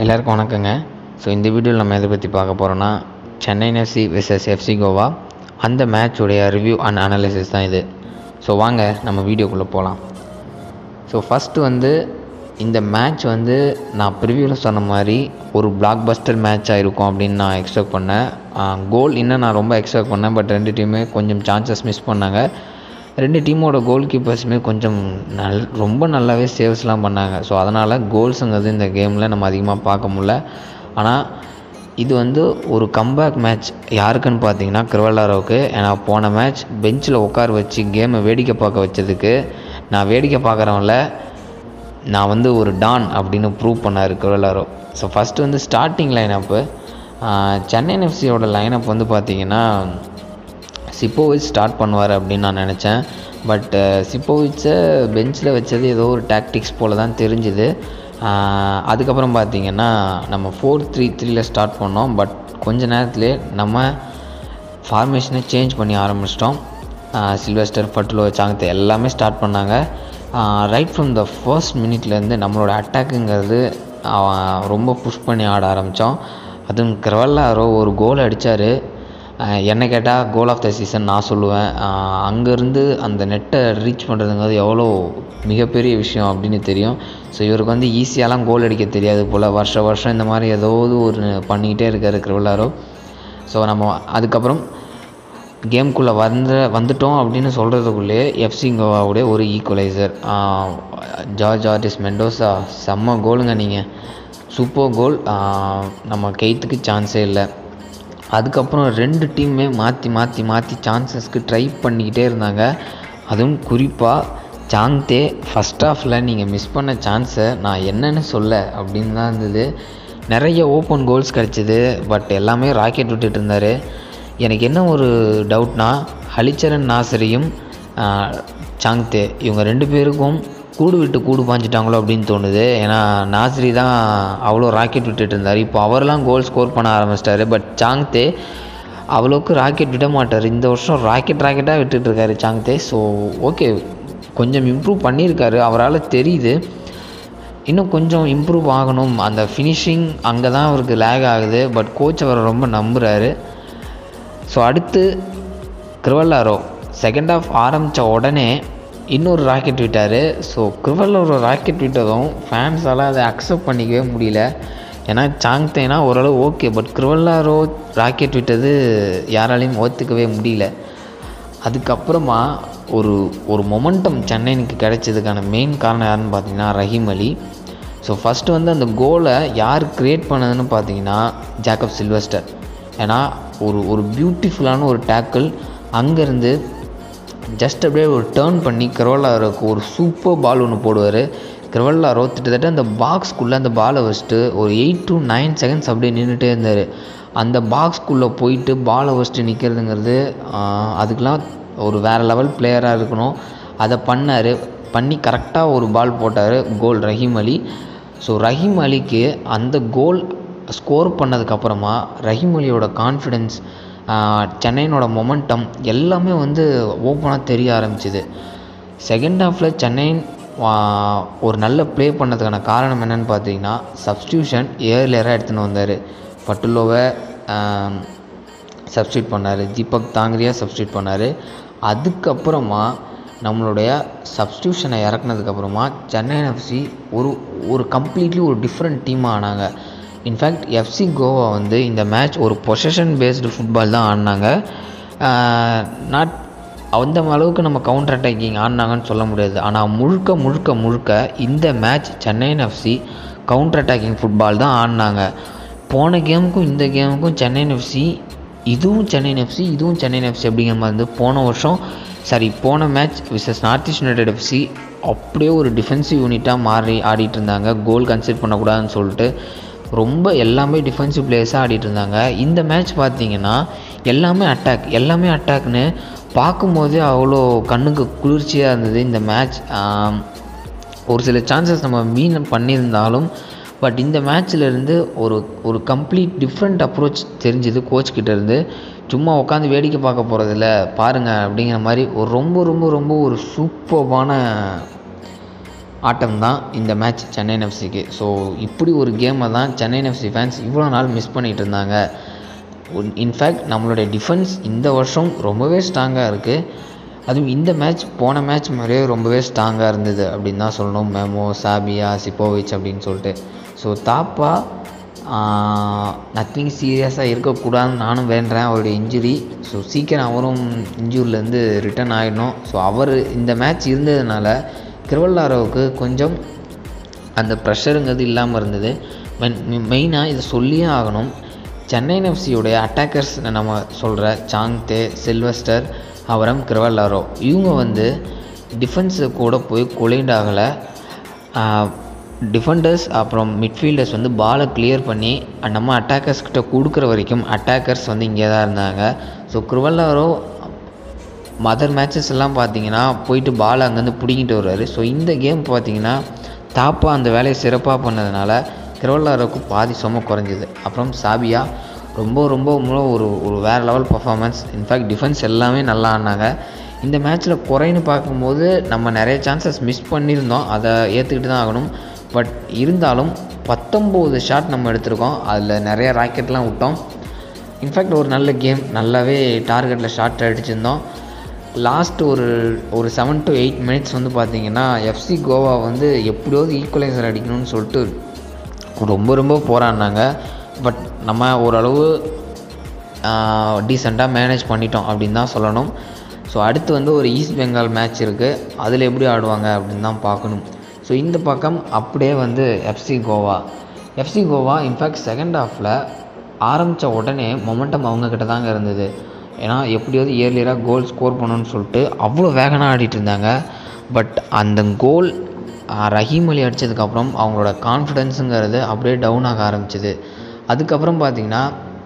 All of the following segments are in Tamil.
எல்லாருக்கும் வணக்கங்க ஸோ இந்த வீடியோவில் நம்ம எதை பற்றி பார்க்க போகிறோன்னா Chennai FC versus FC Goa அந்த மேட்சுடைய ரிவ்யூ அண்ட் அனாலிசிஸ் தான் இது ஸோ வாங்க நம்ம வீடியோக்குள்ளே போகலாம் ஸோ ஃபஸ்ட்டு வந்து இந்த மேட்ச் வந்து நான் ப்ரிவியூவில் சொன்ன மாதிரி ஒரு பிளாக் பஸ்டர் மேட்சாக இருக்கும் அப்படின்னு நான் எக்ஸ்பெக்ட் பண்ணேன் கோல் இன்னும் நான் ரொம்ப எக்ஸ்பெக்ட் பண்ணேன் பட் ரெண்டு டீமுமே கொஞ்சம் சான்சஸ் மிஸ் பண்ணாங்க ரெண்டு டீமோட கோல் கீப்பர்ஸுமே கொஞ்சம் நல் ரொம்ப நல்லாவே சேவ்ஸ்லாம் பண்ணாங்க ஸோ அதனால் கோல்ஸுங்கிறது இந்த கேமில் நம்ம அதிகமாக பார்க்க முடில ஆனால் இது வந்து ஒரு கம்பேக் மேட்ச் யாருக்குன்னு பார்த்தீங்கன்னா கிருவல்லாரோவுக்கு ஏன்னா போன மேட்ச் பெஞ்சில் உட்கார வச்சு கேமை வேடிக்கை பார்க்க வச்சதுக்கு நான் வேடிக்கை பார்க்குறவங்கள நான் வந்து ஒரு டான் அப்படின்னு ப்ரூவ் பண்ணார் கிருவல்லாரோ ஸோ ஃபஸ்ட்டு வந்து ஸ்டார்டிங் லைனப்பு சென்னை எஃப்சியோட லைனப் வந்து பார்த்தீங்கன்னா சிப்போவிச் ஸ்டார்ட் பண்ணுவார் அப்படின்னு நான் நினச்சேன் பட் சிப்போவிச்சை பெஞ்சில் வச்சது ஏதோ ஒரு டாக்டிக்ஸ் போல் தான் தெரிஞ்சுது அதுக்கப்புறம் பார்த்தீங்கன்னா நம்ம ஃபோர் த்ரீ த்ரீல ஸ்டார்ட் பண்ணோம் பட் கொஞ்ச நேரத்துலேயே நம்ம ஃபார்மேஷனை சேஞ்ச் பண்ணி ஆரம்பிச்சிட்டோம் சில்வஸ்டர் ஃபட்டுலோ சாங்கத்தை எல்லாமே ஸ்டார்ட் பண்ணாங்க ரைட் ஃப்ரம் த ஃபர்ஸ்ட் மினிட்லேருந்து நம்மளோட அட்டாக்குங்கிறது ரொம்ப புஷ் பண்ணி ஆட ஆரம்பித்தோம் அதுவும் கிரவல்லாரோ ஒரு கோல் அடித்தார் என்ன கேட்டால் கோல் ஆஃப் த சீசன் நான் சொல்லுவேன் அங்கேருந்து அந்த நெட்டை ரீச் பண்ணுறதுங்கிறது எவ்வளோ மிகப்பெரிய விஷயம் அப்படின்னு தெரியும் ஸோ இவருக்கு வந்து ஈஸியாலாம் கோல் அடிக்க தெரியாது போல் வருஷ வருஷம் இந்த மாதிரி ஏதாவது ஒரு பண்ணிக்கிட்டே இருக்கார் கிரவலாரோ ஸோ நம்ம அதுக்கப்புறம் கேம்குள்ளே வந்து வந்துட்டோம் அப்படின்னு சொல்கிறதுக்குள்ளே எஃப்சி கோவாவுடைய ஒரு ஈக்குவலைசர் ஜார்ஜ் ஆர்டிஸ் மெண்டோஸா செம்ம கோலுங்க நீங்கள் சூப்பர் கோல் நம்ம கெய்த்துக்கு சான்ஸே இல்லை அதுக்கப்புறம் ரெண்டு டீமுமே மாற்றி மாற்றி மாற்றி சான்சஸ்க்கு ட்ரை பண்ணிக்கிட்டே இருந்தாங்க அதுவும் குறிப்பாக சாங்தே ஃபஸ்ட் ஆஃபில் நீங்கள் மிஸ் பண்ண சான்ஸை நான் என்னென்னு சொல்ல அப்படின்னு தான் இருந்தது நிறைய ஓப்பன் கோல்ஸ் கிடச்சிது பட் எல்லாமே ராக்கெட் விட்டுட்டு இருந்தார் எனக்கு என்ன ஒரு டவுட்னா ஹலிச்சரன் நாசரியும் சாங்தே இவங்க ரெண்டு பேருக்கும் கூடு விட்டு கூடு பாஞ்சிட்டாங்களோ அப்படின்னு தோணுது ஏன்னா நாசரி தான் அவ்வளோ ராக்கெட் விட்டுட்டு இருந்தார் இப்போ அவரெல்லாம் கோல் ஸ்கோர் பண்ண ஆரம்பிச்சிட்டாரு பட் சாங்தே அவ்வளோக்கு ராக்கெட் விட மாட்டார் இந்த வருஷம் ராக்கெட் ராக்கெட்டாக விட்டுட்ருக்காரு சாங்தே ஸோ ஓகே கொஞ்சம் இம்ப்ரூவ் பண்ணியிருக்காரு அவரால் தெரியுது இன்னும் கொஞ்சம் இம்ப்ரூவ் ஆகணும் அந்த ஃபினிஷிங் அங்கே தான் அவருக்கு லேக் ஆகுது பட் கோச் அவரை ரொம்ப நம்புகிறாரு ஸோ அடுத்து கிருவல்லாரோ செகண்ட் ஆஃப் ஆரம்பித்த உடனே இன்னொரு ராக்கெட் விட்டார் ஸோ கிருவல்லோட ராக்கெட் விட்டதும் ஃபேன்ஸால் அதை அக்செப்ட் பண்ணிக்கவே முடியல ஏன்னா சாங்தேனா ஓரளவு ஓகே பட் கிருவல்லாரோ ராக்கெட் விட்டது யாராலையும் ஒத்துக்கவே முடியல அதுக்கப்புறமா ஒரு ஒரு மொமெண்டம் சென்னைனுக்கு கிடைச்சதுக்கான மெயின் காரணம் யாருன்னு பார்த்தீங்கன்னா ரஹீம் அலி ஸோ ஃபஸ்ட்டு வந்து அந்த கோலை யார் க்ரியேட் பண்ணதுன்னு பார்த்தீங்கன்னா ஜாக்கப் சில்வஸ்டர் ஏன்னா ஒரு ஒரு பியூட்டிஃபுல்லான ஒரு டேக்கிள் அங்கேருந்து ஜஸ்ட் அப்படியே ஒரு டேர்ன் பண்ணி கிரவல்லாருக்கு ஒரு சூப்பர் பால் ஒன்று போடுவார் கிரவல்லாரோ கிட்டத்தட்ட அந்த பாக்ஸ்க்குள்ளே அந்த பாலை வச்சுட்டு ஒரு எயிட் டு நைன் செகண்ட்ஸ் அப்படியே நின்றுட்டே இருந்தார் அந்த பாக்ஸ்க்குள்ளே போயிட்டு பாலை வச்சுட்டு நிற்கிறதுங்கிறது அதுக்கெலாம் ஒரு வேறு லெவல் பிளேயராக இருக்கணும் அதை பண்ணார் பண்ணி கரெக்டாக ஒரு பால் போட்டார் கோல் ரஹீம் அலி ஸோ ரஹீம் அலிக்கு அந்த கோல் ஸ்கோர் பண்ணதுக்கப்புறமா ரஹீம் அலியோட கான்ஃபிடென்ஸ் சென்னையினோட மொமெண்டம் எல்லாமே வந்து ஓப்பனாக தெரிய ஆரம்பிச்சிது செகண்ட் ஹாஃபில் சென்னை ஒரு நல்ல ப்ளே பண்ணதுக்கான காரணம் என்னென்னு பார்த்தீங்கன்னா சப்ஸ்டியூஷன் ஏர்லியராக எடுத்துன்னு வந்தார் பட்டுலோவை சப்ஸ்டியூட் பண்ணார் தீபக் தாங்கரியா சப்ஸ்டியூட் பண்ணார் அதுக்கப்புறமா நம்மளுடைய சப்ஸ்டியூஷனை இறக்குனதுக்கப்புறமா சென்னை எஃப்சி ஒரு ஒரு கம்ப்ளீட்லி ஒரு டிஃப்ரெண்ட் டீமாக ஆனாங்க இன்ஃபேக்ட் எஃப்சி கோவா வந்து இந்த மேட்ச் ஒரு பொசஷன் பேஸ்டு ஃபுட்பால் தான் ஆடினாங்க நாட் அந்த அளவுக்கு நம்ம கவுண்டர் அட்டாக்கிங் ஆடினாங்கன்னு சொல்ல முடியாது ஆனால் முழுக்க முழுக்க முழுக்க இந்த match Chennai FC counter attacking football தான் ஆடினாங்க போன கேமுக்கும் இந்த கேமுக்கும் சென்னை எஃப்சி இதுவும் சென்னை எஃப்சி இதுவும் சென்னை எஃப்சி அப்படிங்கிற மாதிரி வந்து போன வருஷம் சாரி போன match versus North East United FC அப்படியே ஒரு டிஃபென்சிவ் யூனிட்டாக மாறி ஆடிட்டு இருந்தாங்க கோல் கன்சிடர் பண்ணக்கூடாதுன்னு சொல்லிட்டு ரொம்ப எல்லாமே டிஃபென்சிவ் பிளேயர்ஸாக ஆடிட்டு இருந்தாங்க இந்த மேட்ச் பார்த்தீங்கன்னா எல்லாமே அட்டாக் எல்லாமே அட்டாக்னு பார்க்கும்போதே அவ்வளோ கண்ணுக்கு குளிர்ச்சியாக இருந்தது இந்த மேட்ச் ஒரு சில சான்சஸ் நம்ம மீன் பண்ணியிருந்தாலும் பட் இந்த மேட்ச்லேருந்து ஒரு ஒரு கம்ப்ளீட் டிஃப்ரெண்ட் அப்ரோச் தெரிஞ்சுது கோச் கிட்டேருந்து சும்மா உட்காந்து வேடிக்கை பார்க்க போகிறதில்ல பாருங்கள் அப்படிங்கிற மாதிரி ஒரு ரொம்ப ரொம்ப ரொம்ப ஒரு சூப்பர்பான ஆட்டம் தான் இந்த மேட்ச் சென்னை எஃப்சிக்கு ஸோ இப்படி ஒரு கேமை தான் சென்னை எஃப்சி ஃபேன்ஸ் இவ்வளோ நாள் மிஸ் பண்ணிகிட்டு இருந்தாங்க இன்ஃபேக்ட் நம்மளுடைய டிஃபென்ஸ் இந்த வருஷம் ரொம்பவே ஸ்ட்ராங்காக இருக்குது அதுவும் இந்த மேட்ச் போன மேட்ச் மாதிரியே ரொம்பவே ஸ்ட்ராங்காக இருந்தது அப்படின்னு தான் சொல்லணும் மெமோ சாபியா சிப்போவிச் அப்படின்னு சொல்லிட்டு ஸோ தாப்பா நத்திங் சீரியஸாக இருக்கக்கூடாதுன்னு நானும் வேண்டுறேன் அவருடைய இன்ஜுரி ஸோ சீக்கிரம் அவரும் இன்ஜூரிலேருந்து ரிட்டர்ன் ஆகிடணும் ஸோ அவர் இந்த மேட்ச் இருந்ததுனால கிருவல்லாரோவுக்கு கொஞ்சம் அந்த ப்ரெஷருங்கிறது இல்லாமல் இருந்தது மெயினாக இதை சொல்லியே ஆகணும் சென்னை எஃப்சியோடைய அட்டாக்கர்ஸ் நம்ம சொல்கிற சாங்தே சில்வஸ்டர் அவரம் கிருவல்லாரோ இவங்க வந்து டிஃபென்ஸு கூட போய் கொலைண்ட் ஆகலை டிஃபெண்டர்ஸ் அப்புறம் மிட்ஃபீல்டர்ஸ் வந்து பாலை கிளியர் பண்ணி நம்ம அட்டாக்கர்ஸ் கிட்ட கொடுக்குற வரைக்கும் அட்டாக்கர்ஸ் வந்து இங்கே தான் இருந்தாங்க ஸோ கிருவல்லாரோ மதர் மேட்சஸ் எல்லாம் பார்த்தீங்கன்னா போயிட்டு பால் அங்கேருந்து பிடிங்கிட்டு வருவார் ஸோ இந்த கேம் பார்த்தீங்கன்னா தாப்பா அந்த வேலையை சிறப்பாக பண்ணதுனால கிரவல்லாரோக்கு பாதி சும குறைஞ்சிது அப்புறம் சாபியா ரொம்ப ரொம்ப ரொம்ப ஒரு ஒரு வேறு லெவல் பர்ஃபார்மன்ஸ் இன்ஃபேக்ட் டிஃபென்ஸ் எல்லாமே நல்லா ஆடினாங்க இந்த மேட்ச்சில் குறைன்னு பார்க்கும்போது நம்ம நிறைய சான்சஸ் மிஸ் பண்ணியிருந்தோம் அதை ஏற்றுக்கிட்டு தான் ஆகணும் பட் இருந்தாலும் பத்தொம்போது ஷாட் நம்ம எடுத்திருக்கோம் அதில் நிறைய ராக்கெட்லாம் விட்டோம் இன்ஃபேக்ட் ஒரு நல்ல கேம் நல்லாவே டார்கெட்டில் ஷாட் அடிச்சிருந்தோம் லாஸ்ட் ஒரு ஒரு செவன் டு எயிட் மினிட்ஸ் வந்து பார்த்திங்கன்னா எஃப்சி கோவா வந்து எப்படியாவது ஈக்குவலைசர் அடிக்கணும்னு சொல்லிட்டு ரொம்ப ரொம்ப போராடினாங்க பட் நம்ம ஓரளவு டீசெண்டாக மேனேஜ் பண்ணிட்டோம் அப்படின்னு தான் சொல்லணும் ஸோ அடுத்து வந்து ஒரு ஈஸ்ட் பெங்கால் மேட்ச் இருக்குது அதில் எப்படி ஆடுவாங்க அப்படின்னு தான் பார்க்கணும் ஸோ இந்த பக்கம் அப்படியே வந்து FC Goa FC Goa in fact second ஹாஃபில் ஆரம்பித்த உடனே மொமெண்டம் அவங்கக்கிட்ட தாங்க இருந்தது ஏன்னா எப்படியாவது இயர்லியராக கோல் ஸ்கோர் பண்ணணும்னு சொல்லிட்டு அவ்வளோ வேகனாக ஆடிட்டு இருந்தாங்க பட் அந்த கோல் ரஹீம் அலி அடித்ததுக்கப்புறம் அவங்களோட கான்ஃபிடென்ஸுங்கிறது அப்படியே டவுன் ஆக ஆரம்பிச்சிது அதுக்கப்புறம் பார்த்திங்கன்னா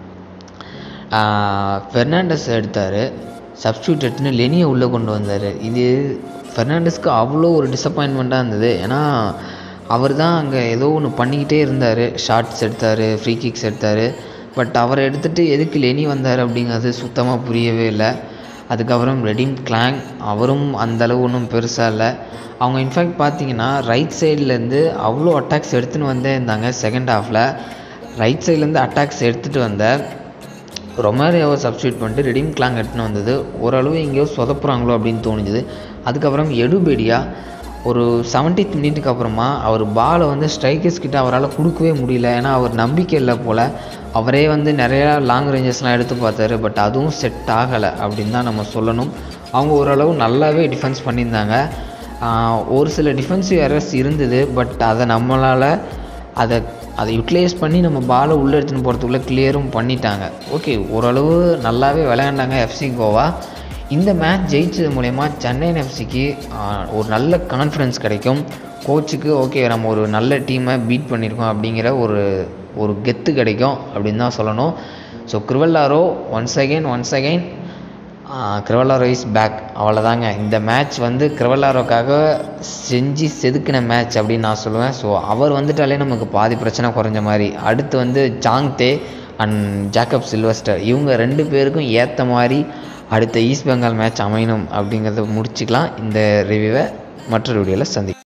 ஃபெர்னாண்டஸ் எடுத்தார் சப்ஸ்டியூட் எடுத்துன்னு லெனியை உள்ளே கொண்டு வந்தார் இது ஃபெர்னாண்டஸ்க்கு அவ்வளோ ஒரு டிசப்பாயின்மெண்ட்டாக இருந்தது ஏன்னா அவர் தான் அங்கே ஏதோ ஒன்று பண்ணிக்கிட்டே இருந்தார் ஷார்ட்ஸ் எடுத்தார் ஃப்ரீ கிக்ஸ் எடுத்தார் பட் அவரை எடுத்துகிட்டு எதுக்கு லெனி வந்தார் அப்படிங்கிறது சுத்தமாக புரியவே இல்லை அதுக்கப்புறம் ரெடிம் கிளாங் அவரும் அந்தளவு ஒன்றும் பெருசாக இல்லை அவங்க இன்ஃபேக்ட் பார்த்தீங்கன்னா ரைட் சைட்லேருந்து அவ்வளோ அட்டாக்ஸ் எடுத்துன்னு வந்தே இருந்தாங்க செகண்ட் ஹாஃபில் ரைட் சைட்லேருந்து அட்டாக்ஸ் எடுத்துகிட்டு வந்த ரொமாரியாவை சப்ஸ்டியூட் பண்ணிட்டு ரெடிம் கிளாங் எடுத்துன்னு வந்தது ஓரளவு எங்கேயோ சொதப்புறாங்களோ அப்படின்னு தோணுச்சுது அதுக்கப்புறம் எடுபெடியா ஒரு செவன்டீத் மினிட்டுக்கு அப்புறமா அவர் பாலை வந்து ஸ்ட்ரைக்கர்ஸ் கிட்ட அவரால் கொடுக்கவே முடியல ஏன்னா அவர் நம்பிக்கை இல்லை போல் அவரே வந்து நிறையா லாங் ரேஞ்சஸ்லாம் எடுத்து பார்த்தாரு பட் அதுவும் செட் ஆகலை அப்படின்னு தான் நம்ம சொல்லணும் அவங்க ஓரளவு நல்லாவே டிஃபென்ஸ் பண்ணியிருந்தாங்க ஒரு சில டிஃபென்சிவ் எரர்ஸ் இருந்தது பட் அதை நம்மளால் அதை அதை யூட்டிலைஸ் பண்ணி நம்ம பாலை உள்ளே எடுத்துன்னு போகிறதுக்குள்ளே கிளியரும் பண்ணிட்டாங்க ஓகே ஓரளவு நல்லாவே விளையாண்டாங்க எஃப்சி கோவா இந்த மேட்ச் ஜெயிச்சது மூலயமா சென்னை எஃப்சிக்கு ஒரு நல்ல கான்ஃபிடன்ஸ் கிடைக்கும் கோச்சுக்கு ஓகே நம்ம ஒரு நல்ல டீமை பீட் பண்ணியிருக்கோம் அப்படிங்கிற ஒரு ஒரு கெத்து கிடைக்கும் அப்படின்னு தான் சொல்லணும் so Crivellaro once again once again Crivellaro is back அவ்வளோதாங்க இந்த மேட்ச் வந்து கிருவல்லாரோக்காக செஞ்சு செதுக்கின மேட்ச் அப்படின்னு நான் சொல்லுவேன் ஸோ அவர் வந்துட்டாலே நமக்கு பாதி பிரச்சனை குறைஞ்ச மாதிரி அடுத்து வந்து ஜாங்தே அண்ட் ஜாக்கப் சில்வஸ்டர் இவங்க ரெண்டு பேருக்கும் ஏற்ற மாதிரி அடுத்த ஈஸ்ட் பெங்கால் மேட்ச் அமையணும் அப்படிங்கிறத முடிச்சுக்கலாம் இந்த ரிவ்யூவை மற்றொரு வீடியோவில் சந்திக்கலாம்